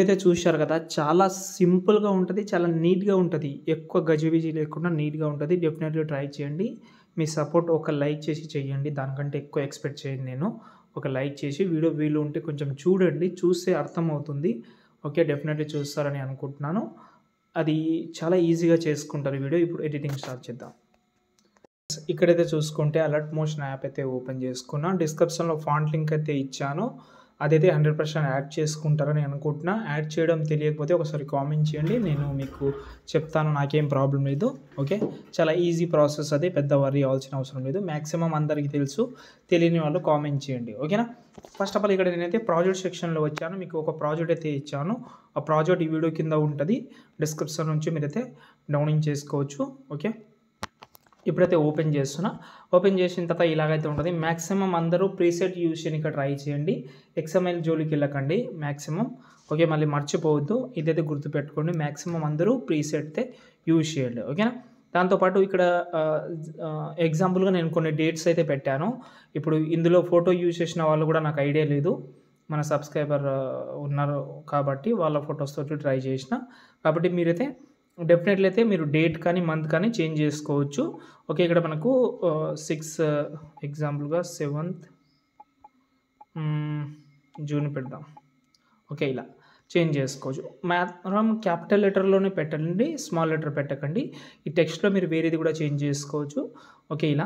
అయితే చూశారు కదా చాలా సింపుల్గా ఉంటుంది చాలా నీట్గా ఉంటుంది ఎక్కువ గజిబిజి లేకుండా నీట్గా ఉంటుంది డెఫినెట్లీ ట్రై చేయండి మీ సపోర్ట్ ఒక లైక్ చేసి చేయండి దానికంటే ఎక్కువ ఎక్స్పెక్ట్ చేయండి నేను ఒక లైక్ చేసి వీడియో వీలు ఉంటే కొంచెం చూడండి చూస్తే అర్థమవుతుంది ఓకే డెఫినెట్లీ చూస్తారని అనుకుంటున్నాను అది చాలా ఈజీగా చేసుకుంటారు వీడియో ఇప్పుడు ఎడిటింగ్ స్టార్ట్ చేద్దాం ఇక్కడైతే చూసుకుంటే అలర్ట్ మోషన్ యాప్ అయితే ఓపెన్ చేసుకున్నాను డిస్క్రిప్షన్లో ఫాంట్ లింక్ అయితే ఇచ్చాను అదైతే హండ్రెడ్ పర్సెంట్ యాడ్ చేసుకుంటారని అనుకుంటున్నా యాడ్ చేయడం తెలియకపోతే ఒకసారి కామెంట్ చేయండి నేను మీకు చెప్తాను నాకేం ప్రాబ్లం లేదు ఓకే చాలా ఈజీ ప్రాసెస్ అది పెద్ద వరి అవ్వాల్సిన అవసరం లేదు మ్యాక్సిమం అందరికీ తెలుసు తెలియని వాళ్ళు కామెంట్ చేయండి ఓకేనా ఫస్ట్ ఆఫ్ ఆల్ ఇక్కడ నేనైతే ప్రాజెక్ట్ సెక్షన్లో వచ్చాను మీకు ఒక ప్రాజెక్ట్ అయితే ఇచ్చాను ఆ ప్రాజెక్ట్ ఈ వీడియో కింద ఉంటుంది డిస్క్రిప్షన్ నుంచి మీరైతే డౌన్లోడ్ చేసుకోవచ్చు ఓకే ఇప్పుడైతే ఓపెన్ చేస్తున్నా ఓపెన్ చేసిన తర్వాత ఇలాగైతే ఉంటుంది మ్యాక్సిమం అందరూ ప్రీసెట్ యూజ్ చేయడానికి ట్రై చేయండి ఎక్స్ఎంఎల్ జోలికి వెళ్ళకండి మ్యాక్సిమం ఓకే మళ్ళీ మర్చిపోవద్దు ఇదైతే గుర్తుపెట్టుకోండి మ్యాక్సిమం అందరూ ప్రీసెట్తే యూజ్ చేయండి ఓకేనా దాంతోపాటు ఇక్కడ ఎగ్జాంపుల్గా నేను కొన్ని డేట్స్ అయితే పెట్టాను ఇప్పుడు ఇందులో ఫోటో యూజ్ చేసిన వాళ్ళు కూడా నాకు ఐడియా లేదు మన సబ్స్క్రైబర్ ఉన్నారు కాబట్టి వాళ్ళ ఫొటోస్ తోటి ట్రై చేసిన కాబట్టి మీరైతే డెఫినెట్లీ అయితే మీరు డేట్ కానీ మంత్ కానీ చేంజ్ చేసుకోవచ్చు ఓకే ఇక్కడ మనకు సిక్స్ ఎగ్జాంపుల్గా సెవెంత్ జూన్ పెడదాం ఓకే ఇలా చేంజ్ చేసుకోవచ్చు మాత్రం క్యాపిటల్ లెటర్లోనే పెట్టండి స్మాల్ లెటర్ పెట్టకండి ఈ టెక్స్ట్లో మీరు వేరేది కూడా చేంజ్ చేసుకోవచ్చు ఓకే ఇలా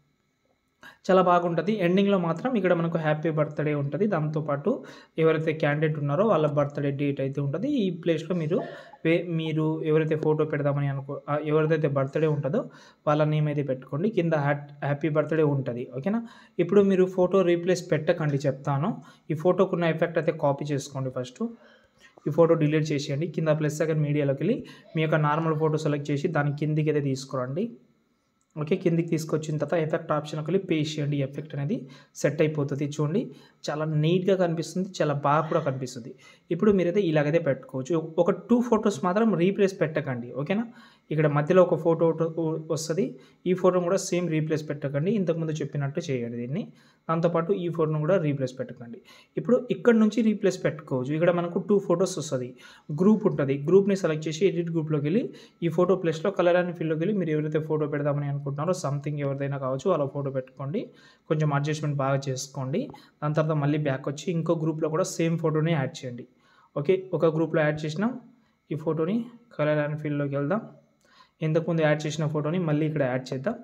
చాలా బాగుంటుంది ఎండింగ్లో మాత్రం ఇక్కడ మనకు హ్యాపీ బర్త్డే ఉంటుంది దాంతోపాటు ఎవరైతే క్యాండిడేట్ ఉన్నారో వాళ్ళ బర్త్డే డేట్ అయితే ఉంటుంది ఈ ప్లేస్లో మీరు వే మీరు ఎవరైతే ఫోటో పెడదామని అనుకో ఎవరిదైతే బర్త్డే ఉంటుందో వాళ్ళ నేమ్ అయితే పెట్టుకోండి కింద హ్యాపీ బర్త్డే ఉంటుంది ఓకేనా ఇప్పుడు మీరు ఫోటో రీప్లేస్ పెట్టకండి చెప్తాను ఈ ఫోటోకున్న ఎఫెక్ట్ అయితే కాపీ చేసుకోండి ఫస్ట్ ఈ ఫోటో డిలీట్ చేసేయండి కింద ప్లస్ సెకండ్ మీడియాలోకి వెళ్ళి మీ యొక్క నార్మల్ ఫోటో సెలెక్ట్ చేసి దాని కిందికి అయితే తీసుకురండి ఓకే కిందికి తీసుకొచ్చిన తర్వాత ఎఫెక్ట్ ఆప్షన్కి వెళ్ళి పే చేయండి ఎఫెక్ట్ అనేది సెట్ అయిపోతుంది చూడండి చాలా నీట్గా కనిపిస్తుంది చాలా బాగా కూడా కనిపిస్తుంది ఇప్పుడు మీరైతే ఇలాగైతే పెట్టుకోవచ్చు ఒక టూ ఫొటోస్ మాత్రం రీప్లేస్ పెట్టకండి ఓకేనా ఇక్కడ మధ్యలో ఒక ఫోటో వస్తుంది ఈ ఫోటోను కూడా సేమ్ రీప్లేస్ పెట్టకండి ఇంతకుముందు చెప్పినట్టు చేయండి దీన్ని దాంతోపాటు ఈ ఫోటోను కూడా రీప్లేస్ పెట్టకండి ఇప్పుడు ఇక్కడ నుంచి రీప్లేస్ పెట్టుకోవచ్చు ఇక్కడ మనకు టూ ఫొటోస్ వస్తుంది గ్రూప్ ఉంటుంది గ్రూప్ని సెలెక్ట్ చేసి ఎడిట్ గ్రూప్లోకి వెళ్ళి ఈ ఫోటో ప్లేస్లో కలర్ అని ఫీల్డ్లోకి వెళ్ళి మీరు ఎవరైతే ఫోటో పెడదామని అనుకుంటున్నారో సంథింగ్ ఎవరిదైనా కావచ్చు అలా ఫోటో పెట్టుకోండి కొంచెం అడ్జస్ట్మెంట్ బాగా చేసుకోండి దాని తర్వాత మళ్ళీ బ్యాక్ వచ్చి ఇంకో గ్రూప్లో కూడా సేమ్ ఫోటోని యాడ్ చేయండి ఓకే ఒక గ్రూప్లో యాడ్ చేసినాం ఈ ఫోటోని కలర్ అండ్ ఫీల్డ్లోకి వెళ్దాం ఇంతకుముందు యాడ్ చేసిన ఫోటోని మళ్ళీ ఇక్కడ యాడ్ చేద్దాం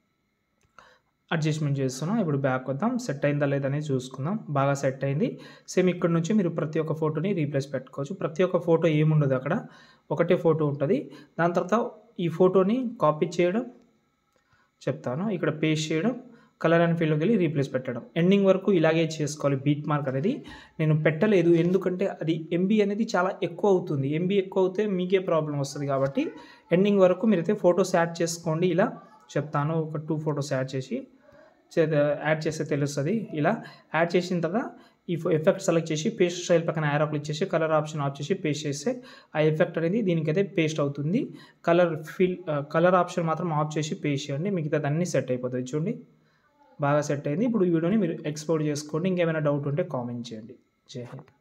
అడ్జస్ట్మెంట్ చేస్తున్నాం ఇప్పుడు బ్యాక్ వద్దాం సెట్ అయిందా లేదనేది చూసుకుందాం బాగా సెట్ అయింది సేమ్ ఇక్కడ నుంచి మీరు ప్రతి ఒక్క ఫోటోని రీప్లేస్ పెట్టుకోవచ్చు ప్రతి ఒక్క ఫోటో ఏముండదు అక్కడ ఒకటే ఫోటో ఉంటుంది దాని తర్వాత ఈ ఫోటోని కాపీ చేయడం చెప్తాను ఇక్కడ పేస్ట్ చేయడం కలర్ అండ్ ఫీల్డ్లోకి వెళ్ళి రీప్లేస్ పెట్టడం ఎండింగ్ వరకు ఇలాగే చేసుకోవాలి బీట్ మార్క్ అనేది నేను పెట్టలేదు ఎందుకంటే అది ఎంబీ అనేది చాలా ఎక్కువ అవుతుంది ఎంబీ ఎక్కువ అవుతే మీకే ప్రాబ్లం వస్తుంది కాబట్టి ఎండింగ్ వరకు మీరైతే ఫొటోస్ యాడ్ చేసుకోండి ఇలా చెప్తాను ఒక టూ ఫొటోస్ యాడ్ చేసి యాడ్ చేస్తే తెలుస్తుంది ఇలా యాడ్ చేసిన తర్వాత ఈ ఎఫెక్ట్ సెలెక్ట్ చేసి పేస్ట్ స్టైల్ పక్కన యారో క్లిక్ చేసి కలర్ ఆప్షన్ ఆఫ్ చేసి పేస్ట్ చేస్తే ఆ ఎఫెక్ట్ అనేది దీనికైతే పేస్ట్ అవుతుంది కలర్ ఫిల్ కలర్ ఆప్షన్ మాత్రం ఆఫ్ చేసి పేస్ట్ చేయండి మిగతాది అన్నీ సెట్ అయిపోతుంది చూడండి బాగా సెట్ అయింది ఇప్పుడు ఈ వీడియోని మీరు ఎక్స్పోర్ట్ చేసుకోండి ఇంకేమైనా డౌట్ ఉంటే కామెంట్ చేయండి జై హింద్